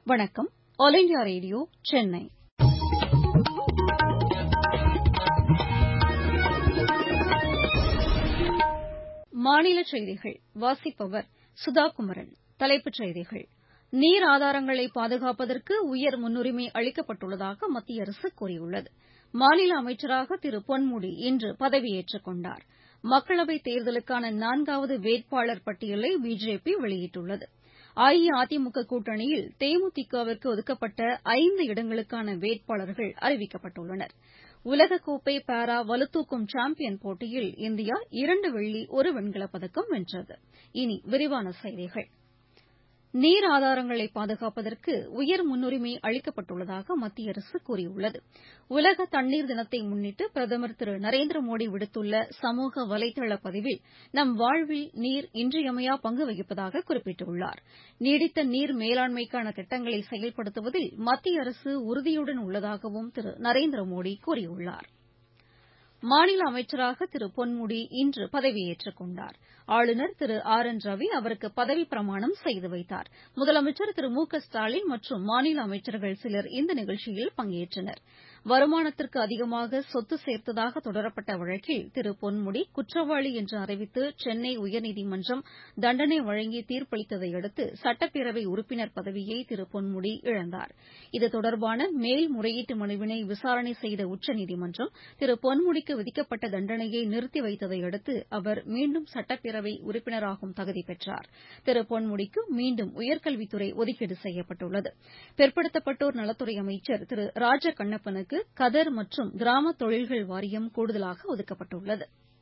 வணக்கம் all India radio Chennai மாநில செய்திகள் வாசிப்பவர் சுதா குமரன் தலைப்புச் செய்திகள் நீர் ஆதாரங்களை பாதுகாப்பதற்கு உயர் முன்னுரிமை அளிக்கப்பட்டுள்ளதாக மத்திய அரசு கூறியுள்ளது மாநில அமைச்சராக திரு பொன்முடி இன்று பதவியேற்றுக் கொண்டார் மக்களவைத் தேர்தலுக்கான நான்காவது வேட்பாளர் பட்டியலை பிஜேபி வெளியிட்டுள்ளது அஇஅதிமுக கூட்டணியில் தேமுதிகவிற்கு ஒதுக்கப்பட்ட ஐந்து இடங்களுக்கான வேட்பாளர்கள் அறிவிக்கப்பட்டுள்ளனர் உலகக்கோப்பை பாரா வலுதூக்கும் சாம்பியன் போட்டியில் இந்தியா இரண்டு வெள்ளி ஒரு வெண்கலப் பதக்கம் வென்றது இனி விரிவான செய்திகள் நீர் ஆதாரங்களை பாதுகாப்பதற்கு உயர் முன்னுரிமை அளிக்கப்பட்டுள்ளதாக மத்திய அரசு கூறியுள்ளது உலக தண்ணீர் தினத்தை முன்னிட்டு பிரதமர் திரு நரேந்திர மோடி விடுத்துள்ள சமூக வலைதள பதிவில் நம் வாழ்வில் நீர் இன்றியமையா பங்கு வகிப்பதாக குறிப்பிட்டுள்ளார் நீடித்த நீர் மேலாண்மைக்கான திட்டங்களை செயல்படுத்துவதில் மத்திய அரசு உறுதியுடன் உள்ளதாகவும் திரு நரேந்திர மோடி கூறியுள்ளார் மாநில அமைச்சராக திரு பொன்முடி இன்று பதவியேற்றுக் கொண்டார் ஆளுநர் திரு ஆர் என் ரவி அவருக்கு பதவிப் பிரமாணம் செய்து வைத்தார் முதலமைச்சர் திரு மு க ஸ்டாலின் மற்றும் மாநில அமைச்சர்கள் சிலர் இந்த நிகழ்ச்சியில் பங்கேற்றனர் வருமானத்திற்கு அதிகமாக சொத்து சேர்த்ததாக தொடரப்பட்ட வழக்கில் திரு பொன்முடி குற்றவாளி என்று அறிவித்து சென்னை உயர்நீதிமன்றம் தண்டனை வழங்கி தீர்ப்பளித்ததை அடுத்து சட்டப்பேரவை உறுப்பினர் பதவியை திரு பொன்முடி இழந்தார் இது தொடர்பான மேல்முறையீட்டு மனுவினை விசாரணை செய்த உச்சநீதிமன்றம் திரு பொன்முடிக்கு விதிக்கப்பட்ட தண்டனையை நிறுத்தி வைத்ததை அடுத்து அவர் மீண்டும் சட்டப்பேரவை உறுப்பினராகும் தகுதி பெற்றார் திரு பொன்முடிக்கு மீண்டும் உயர்கல்வித்துறை ஒதுக்கீடு செய்யப்பட்டுள்ளது பிற்படுத்தப்பட்டோர் நலத்துறை அமைச்சர் திரு ராஜ கண்ணப்பனுக்கு கதர் மற்றும் கிராம தொழில்கள் வாரியம் கூடுதலாக ஒதுக்கப்பட்டுள்ளது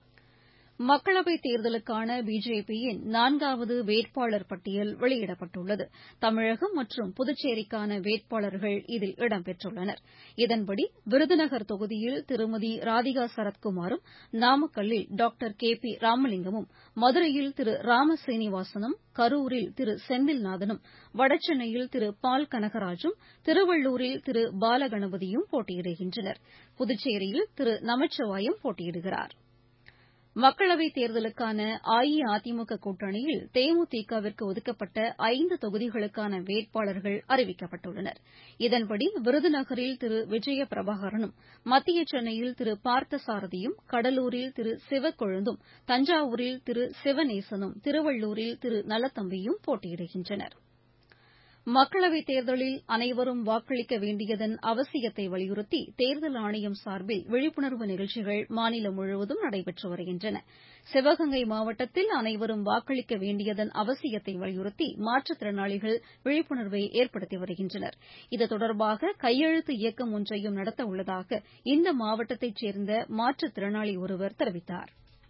மக்களவைத் தேர்தலுக்கான பிஜேபியின் நான்காவது வேட்பாளர் பட்டியல் வெளியிடப்பட்டுள்ளது தமிழகம் மற்றும் புதுச்சேரிக்கான வேட்பாளர்கள் இதில் இடம்பெற்றுள்ளனர் இதன்படி விருதுநகர் தொகுதியில் திருமதி ராதிகா சரத்குமாரும் நாமக்கல்லில் டாக்டர் கே பி ராமலிங்கமும் மதுரையில் திரு ராம சீனிவாசனும் கரூரில் திரு செந்தில்நாதனும் வடசென்னையில் திரு பால் கனகராஜும் திருவள்ளூரில் திரு பாலகணபதியும் போட்டியிடுகின்றனர் புதுச்சேரியில் திரு நமச்சிவாயம் போட்டியிடுகிறார் மக்களவைத் தேர்தலுக்கான அஇஅதிமுக கூட்டணியில் தேமுதிகவிற்கு ஒதுக்கப்பட்ட ஐந்து தொகுதிகளுக்கான வேட்பாளர்கள் அறிவிக்கப்பட்டுள்ளனர் இதன்படி விருதுநகரில் திரு விஜய பிரபாகரனும் மத்திய சென்னையில் திரு பார்த்தசாரதியும் கடலூரில் திரு சிவக்கொழுந்தும் தஞ்சாவூரில் திரு சிவநேசனும் திருவள்ளூரில் திரு நலத்தம்பியும் போட்டியிடுகின்றனர் மக்களவைத் தேர்தலில் அனைவரும் வாக்களிக்க வேண்டியதன் அவசியத்தை வலியுறுத்தி தேர்தல் ஆணையம் சார்பில் விழிப்புணர்வு நிகழ்ச்சிகள் மாநிலம் முழுவதும் நடைபெற்று வருகின்றன சிவகங்கை மாவட்டத்தில் அனைவரும் வாக்களிக்க வேண்டியதன் அவசியத்தை வலியுறுத்தி மாற்றுத்திறனாளிகள் விழிப்புணர்வை ஏற்படுத்தி வருகின்றனர் இது தொடர்பாக கையெழுத்து இயக்கம் ஒன்றையும் நடத்த உள்ளதாக இந்த மாவட்டத்தைச் சேர்ந்த மாற்றுத்திறனாளி ஒருவர் தெரிவித்தார்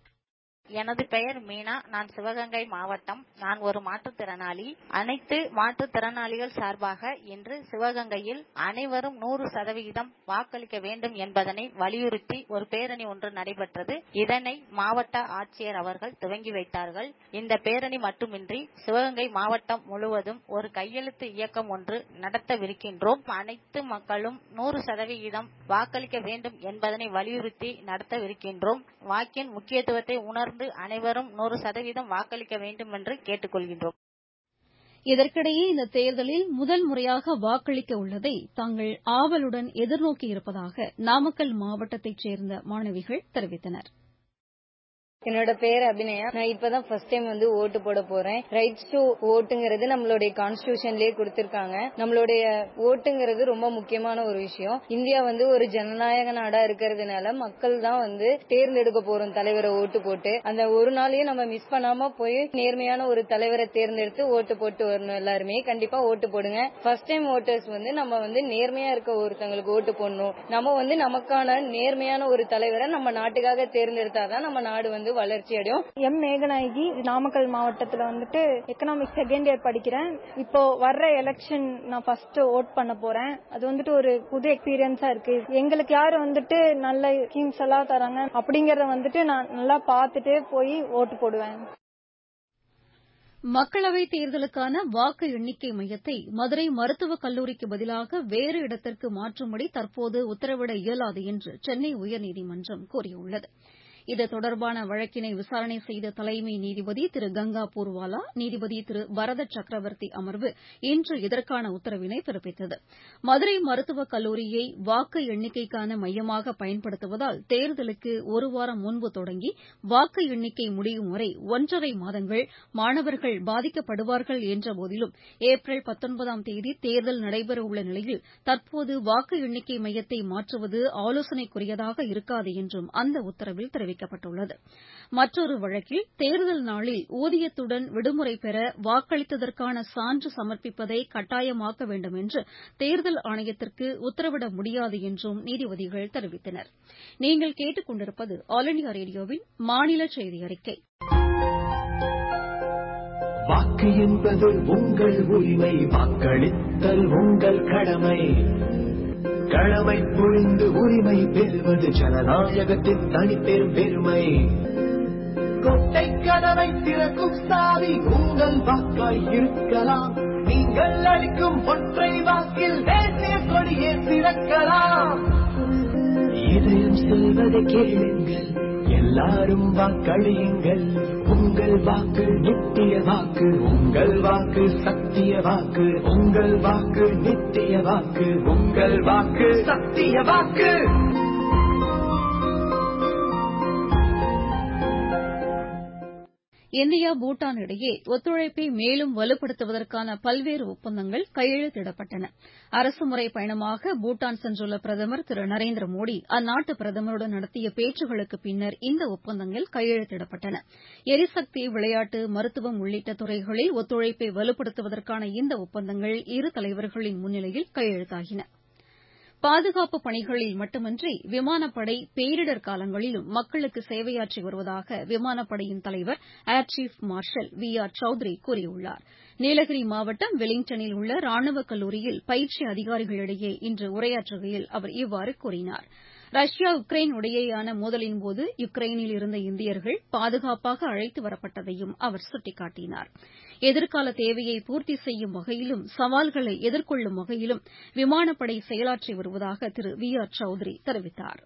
எனது பெயர் மீனா நான் சிவகங்கை மாவட்டம் நான் ஒரு மாற்றுத்திறனாளி அனைத்து மாற்றுத்திறனாளிகள் சார்பாக இன்று சிவகங்கையில் அனைவரும் நூறு சதவிகிதம் வாக்களிக்க வேண்டும் என்பதனை வலியுறுத்தி ஒரு பேரணி ஒன்று நடைபெற்றது இதனை மாவட்ட ஆட்சியர் அவர்கள் துவங்கி வைத்தார்கள் இந்த பேரணி மட்டுமின்றி சிவகங்கை மாவட்டம் முழுவதும் ஒரு கையெழுத்து இயக்கம் ஒன்று நடத்தவிருக்கின்றோம் அனைத்து மக்களும் நூறு சதவிகிதம் வாக்களிக்க வேண்டும் என்பதனை வலியுறுத்தி நடத்தவிருக்கின்றோம் வாக்கின் முக்கியத்துவத்தை உணர்ந்து அனைவரும் நூறு சதவீதம் வாக்களிக்க வேண்டும் என்று கேட்டுக்கொள்கின்றோம் இதற்கிடையே இந்த தேர்தலில் முதல் முறையாக வாக்களிக்க உள்ளதை தாங்கள் ஆவலுடன் எதிர்நோக்கியிருப்பதாக நாமக்கல் மாவட்டத்தைச் சேர்ந்த மாணவிகள் தெரிவித்தனா் என்னோட பேர் அபிநயா நான் இப்பதான் ஃபர்ஸ்ட் டைம் வந்து ஓட்டு போட போறேன் ரைட்ஸ் டு ஓட்டுங்கிறது நம்மளுடைய கான்ஸ்டியூஷன்லயே கொடுத்திருக்காங்க நம்மளுடைய ஓட்டுங்கிறது ரொம்ப முக்கியமான ஒரு விஷயம் இந்தியா வந்து ஒரு ஜனநாயக நாடா இருக்கிறதுனால மக்கள் தான் வந்து தேர்ந்தெடுக்க போறோம் தலைவரை ஓட்டு போட்டு அந்த ஒரு நாளையும் நம்ம மிஸ் பண்ணாம போய் நேர்மையான ஒரு தலைவரை தேர்ந்தெடுத்து ஓட்டு போட்டு வரணும் எல்லாருமே கண்டிப்பா ஓட்டு போடுங்க ஃபர்ஸ்ட் டைம் ஓட்டர்ஸ் வந்து நம்ம வந்து நேர்மையா இருக்க ஒருத்தங்களுக்கு ஓட்டு போடணும் நம்ம வந்து நமக்கான நேர்மையான ஒரு தலைவரை நம்ம நாட்டுக்காக தேர்ந்தெடுத்தாதான் நம்ம நாடு வந்து வளர்ச்சி அடையும் எம் மேகநாயகி நாமக்கல் மாவட்டத்துல வந்துட்டு எக்கனாமிக்ஸ் செகண்ட் இயர் படிக்கிறேன் இப்போ வர்ற எலெக்ஷன் நான் ஃபர்ஸ்ட் ஓட் பண்ண போறேன் அது வந்துட்டு ஒரு புது எக்ஸ்பீரியன்ஸா இருக்கு எங்களுக்கு யாரு வந்துட்டு நல்ல ஸ்கீம்ஸ் எல்லாம் தராங்க அப்படிங்கறத வந்துட்டு நான் நல்லா பார்த்துட்டு போய் ஓட்டு போடுவேன் மக்களவைத் தேர்தலுக்கான வாக்கு எண்ணிக்கை மையத்தை மதுரை மருத்துவக் கல்லூரிக்கு பதிலாக வேறு இடத்திற்கு மாற்றும்படி தற்போது உத்தரவிட இயலாது என்று சென்னை உயர்நீதிமன்றம் கூறியுள்ளது இது தொடர்பான வழக்கினை விசாரணை செய்த தலைமை நீதிபதி திரு கங்கா பூர்வாலா நீதிபதி திரு பரத சக்கரவர்த்தி அமர்வு இன்று இதற்கான உத்தரவினை பிறப்பித்தது மதுரை மருத்துவக் கல்லூரியை வாக்கு எண்ணிக்கைக்கான மையமாக பயன்படுத்துவதால் தேர்தலுக்கு ஒரு வாரம் முன்பு தொடங்கி வாக்கு எண்ணிக்கை முடியும் வரை ஒன்றரை மாதங்கள் மாணவர்கள் பாதிக்கப்படுவார்கள் என்றபோதிலும் ஏப்ரல் பத்தொன்பதாம் தேதி தேர்தல் நடைபெறவுள்ள நிலையில் தற்போது வாக்கு எண்ணிக்கை மையத்தை மாற்றுவது ஆலோசனைக்குரியதாக இருக்காது என்றும் அந்த உத்தரவில் தெரிவிக்கப்பட்டுள்ளது மற்றொரு வழக்கில் தேர்தல் நாளில் ஊதியத்துடன் விடுமுறை பெற வாக்களித்ததற்கான சான்று சமர்ப்பிப்பதை கட்டாயமாக்க வேண்டும் என்று தேர்தல் ஆணையத்திற்கு உத்தரவிட முடியாது என்றும் நீதிபதிகள் தெரிவித்தனர் நீங்கள் கேட்டுக் கொண்டிருப்பது ஆல் இண்டியா ரேடியோவின் மாநில செய்தி அறிக்கை வாக்கு என்பது உங்கள் உரிமை வாக்களித்தல் உங்கள் கடமை கடமை புரிந்து உரிமை பெறுவது ஜனநாயகத்தின் தனிப்பெரும் பெருமை கொட்டை கதவை திறக்கும் சாவி உங்கள் வாக்காய் இருக்கலாம் நீங்கள் அளிக்கும் ஒற்றை வாக்கில் தேசிய கொடியே திறக்கலாம் இதயம் செல்வதை கேளுங்கள் எல்லாரும் வாக்களியுங்கள் உங்கள் வாக்கு நித்திய வாக்கு உங்கள் வாக்கு சத்திய வாக்கு உங்கள் வாக்கு நித்திய வாக்கு உங்கள் வாக்கு சத்திய வாக்கு இந்தியா பூட்டான் இடையே ஒத்துழைப்பை மேலும் வலுப்படுத்துவதற்கான பல்வேறு ஒப்பந்தங்கள் கையெழுத்திடப்பட்டன அரசுமுறை பயணமாக பூட்டான் சென்றுள்ள பிரதமர் திரு நரேந்திர மோடி அந்நாட்டு பிரதமருடன் நடத்திய பேச்சுகளுக்கு பின்னர் இந்த ஒப்பந்தங்கள் கையெழுத்திடப்பட்டன எரிசக்தி விளையாட்டு மருத்துவம் உள்ளிட்ட துறைகளில் ஒத்துழைப்பை வலுப்படுத்துவதற்கான இந்த ஒப்பந்தங்கள் இரு தலைவர்களின் முன்னிலையில் கையெழுத்தாகின பாதுகாப்பு பணிகளில் மட்டுமின்றி விமானப்படை பேரிடர் காலங்களிலும் மக்களுக்கு சேவையாற்றி வருவதாக விமானப்படையின் தலைவர் air chief marshal V R Chaudhari கூறியுள்ளார் நீலகிரி மாவட்டம் வெலிங்டனில் உள்ள ராணுவக் கல்லூரியில் பயிற்சி அதிகாரிகளிடையே இன்று உரையாற்றுகையில் அவர் இவ்வாறு கூறினார் ரஷ்யா உக்ரைன் இடையேயான மோதலின்போது யுக்ரைனில் இருந்த இந்தியர்கள் பாதுகாப்பாக அழைத்து வரப்பட்டதையும் அவர் சுட்டிக்காட்டினார் எதிர்கால தேவையை பூர்த்தி செய்யும் வகையிலும் சவால்களை எதிர்கொள்ளும் வகையிலும் விமானப்படை செயலாற்றி வருவதாக திரு வி ஆர் சௌத்ரி தெரிவித்தாா்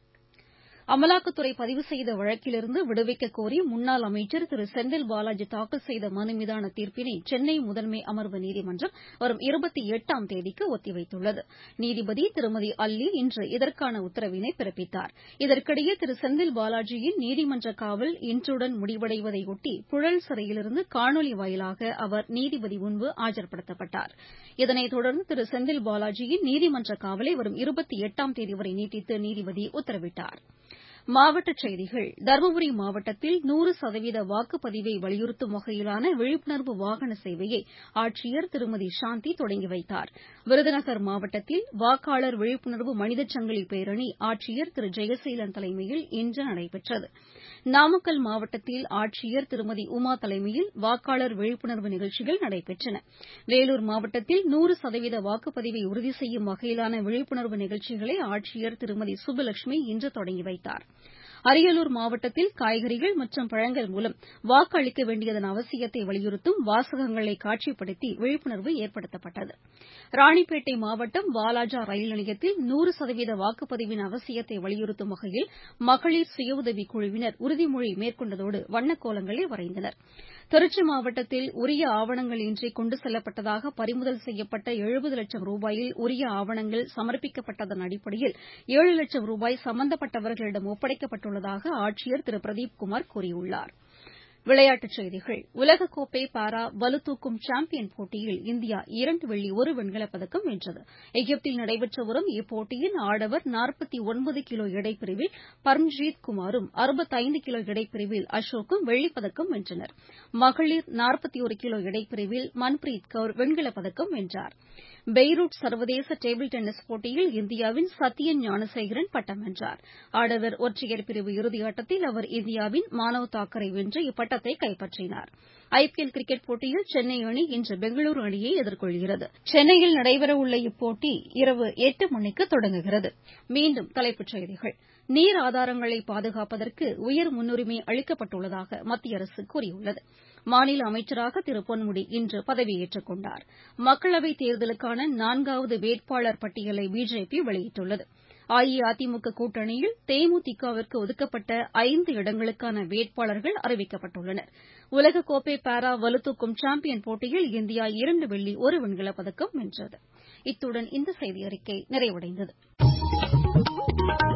அமலாக்கத்துறை பதிவு செய்த வழக்கிலிருந்து விடுவிக்கக் கோரி முன்னாள் அமைச்சர் திரு செந்தில் பாலாஜி தாக்கல் செய்த மனு மீதான தீர்ப்பினை சென்னை முதன்மை அமர்வு நீதிமன்றம் வரும் இருபத்தி எட்டாம் தேதிக்கு ஒத்திவைத்துள்ளது நீதிபதி திருமதி அல்லி இன்று இதற்கான உத்தரவினை பிறப்பித்தார் இதற்கிடையே திரு செந்தில் பாலாஜியின் நீதிமன்ற காவல் இன்றுடன் முடிவடைவதையொட்டி புழல் சிறையிலிருந்து காணொலி வாயிலாக அவர் நீதிபதி முன்பு ஆஜர்படுத்தப்பட்டார் இதனைத் தொடர்ந்து திரு செந்தில் பாலாஜியின் நீதிமன்ற காவலை வரும் இருபத்தி எட்டாம் தேதி வரை நீட்டித்து நீதிபதி உத்தரவிட்டாா் மாவட்டச் செய்திகள் தருமபுரி மாவட்டத்தில் நூறு சதவீத வாக்குப்பதிவை வலியுறுத்தும் வகையிலான விழிப்புணர்வு வாகன சேவையை ஆட்சியர் திருமதி சாந்தி தொடங்கி வைத்தார் விருதுநகர் மாவட்டத்தில் வாக்காளர் விழிப்புணர்வு மனிதச் சங்கிலி பேரணி ஆட்சியர் திரு ஜெயசீலன் தலைமையில் இன்று நடைபெற்றது நாமக்கல் மாவட்டத்தில் ஆட்சியர் திருமதி உமா தலைமையில் வாக்காளர் விழிப்புணர்வு நிகழ்ச்சிகள் நடைபெற்றன வேலூர் மாவட்டத்தில் நூறு சதவீத வாக்குப்பதிவை உறுதி செய்யும் வகையிலான விழிப்புணர்வு நிகழ்ச்சிகளை ஆட்சியர் திருமதி சுப்புலட்சுமி இன்று தொடங்கி வைத்தார் அரியலூர் மாவட்டத்தில் காய்கறிகள் மற்றும் பழங்கள் மூலம் வாக்கு அளிக்க வேண்டியதன் அவசியத்தை வலியுறுத்தும் வாசகங்களை காட்சிப்படுத்தி விழிப்புணர்வு ஏற்படுத்தப்பட்டது ராணிப்பேட்டை மாவட்டம் வாலாஜா ரயில் நிலையத்தில் நூறு சதவீத வாக்குப்பதிவின் அவசியத்தை வலியுறுத்தும் வகையில் மகளிர் சுய உதவிக் குழுவினர் உறுதிமொழி மேற்கொண்டதோடு வண்ணக்கோலங்களை வரைந்தனர் திருச்சி மாவட்டத்தில் உரிய ஆவணங்கள் இன்றி கொண்டு செல்லப்பட்டதாக பறிமுதல் செய்யப்பட்ட எழுபது லட்சம் ரூபாயில் உரிய ஆவணங்கள் சமர்ப்பிக்கப்பட்டதன் அடிப்படையில் ஏழு லட்சம் ரூபாய் சம்பந்தப்பட்டவர்களிடம் ஒப்படைக்கப்பட்டுள்ளதாக ஆட்சியர் திரு பிரதீப் குமார் கூறியுள்ளார் விளையாட்டுச் செய்திகள் உலகக்கோப்பை பாரா பளுதூக்கும் சாம்பியன் போட்டியில் இந்தியா இரண்டு வெள்ளி ஒரு வெண்கலப் பதக்கம் வென்றது எகிப்தில் நடைபெற்று வரும் இப்போட்டியின் ஆடவர் நாற்பத்தி ஒன்பது கிலோ எடைப்பிரிவில் பரம்ஜீத் குமாரும் அறுபத்தைந்து கிலோ எடைப்பிரிவில் அசோக்கும் வெள்ளிப்பதக்கம் வென்றனர் மகளிர் நாற்பத்தி ஒரு கிலோ எடைப்பிரிவில் மன்பிரீத் கவுர் வெண்கலப் பதக்கம் வென்றார் பெய்ரூட் சர்வதேச டேபிள் டென்னிஸ் போட்டியில் இந்தியாவின் சத்யன் ஞானசேகரன் பட்டம் வென்றார் ஆடவர் ஒற்றையர் பிரிவு இறுதியாட்டத்தில் அவர் இந்தியாவின் மானவ் தாக்கரை வென்று இப்பட்டத்தை கைப்பற்றினார் ஐபிஎல் கிரிக்கெட் போட்டியில் சென்னை அணி இன்று பெங்களூரு அணியை எதிர்கொள்கிறது சென்னையில் நடைபெறவுள்ள இப்போட்டி இரவு எட்டு மணிக்கு தொடங்குகிறது மீண்டும் தலைப்புச் செய்திகள் நீர் ஆதாரங்களை பாதுகாப்பதற்கு உயர் முன்னுரிமை அளிக்கப்பட்டுள்ளதாக மத்திய அரசு கூறியுள்ளது மாநில அமைச்சராக திரு பொன்முடி இன்று பதவியேற்றுக் கொண்டார் மக்களவைத் தேர்தலுக்கான நான்காவது வேட்பாளர் பட்டியலை பிஜேபி வெளியிட்டுள்ளது அஇஅதிமுக கூட்டணியில் தேமுதிகவிற்கு ஒதுக்கப்பட்ட ஐந்து இடங்களுக்கான வேட்பாளர்கள் அறிவிக்கப்பட்டுள்ளனர் உலகக்கோப்பை பாரா வலுதூக்கும் சாம்பியன் போட்டியில் இந்தியா இரண்டு வெள்ளி ஒரு வெண்கலப் பதக்கம் வென்றது இத்துடன் இந்த செய்தியறிக்கை நிறைவடைந்தது